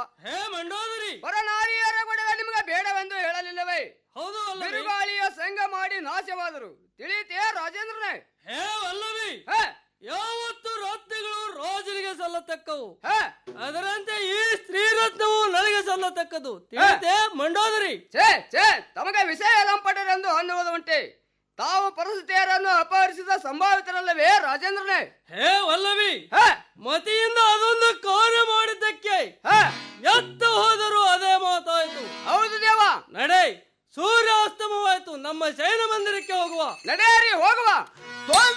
ಹೇ ಮಂಡೋದರಿ ಪರನಾರಿಯರ ಗೊಡವೆ ನಿಮಗೆ ಬೇಡವೆಂದು ಹೇಳಲಿಲ್ಲವೇ ಹೌದು ವಲ್ಲಭಿ ಬಿರುಗಾಳಿಯ ಸಂಗ ಮಾಡಿ ನಾಶವಾದರು ತಿಳಿತೇ ರಾಜೇಂದ್ರನೇ ಹೇ ವಲ್ಲಭಿ ಹೇ, ಯಾವತ್ತು ರತ್ನಗಳು ರಾಜನಿಗೆ ಸಲ್ಲತಕ್ಕವು ಹೇ, ಅದರಂತೆ ಈ ಸ್ತ್ರೀರತ್ನವು ನನಗೆ ಸಲ್ಲತಕ್ಕದು ತಿಳಿತೆ ಮಂಡೋದರಿ ಛೇ ಛೇ ತಮಗೆ ವಿಷಯ ಲಂಪಟರೆಂದು ಅನ್ನುವುದು ಉಂಟೆ ತಾವು ಪರಿಸ್ಥಿತಿಯರನ್ನು ಅಪಹರಿಸಿದ ಸಂಭಾವಿತರಲ್ಲವೇ ರಾಜೇಂದ್ರನೇ ಹೇ ವಲ್ಲಭಿ ಹೇ, ಮತಿಯಿಂದ ಅದೊಂದು ಕಾರ್ಯ ಮಾಡಿದ್ದಕ್ಕೆ ಹೇ, ಎತ್ತ ಹೋದರೂ ಅದೇ ಮಾತಾಯಿತು ಹೌದು ದೇವ ನಡೆ ಸೂರ್ಯಾಸ್ತಮವಾಯಿತು ನಮ್ಮ ಶಯನ ಮಂದಿರಕ್ಕೆ ಹೋಗುವ ನಡೆಯರಿ ಹೋಗುವ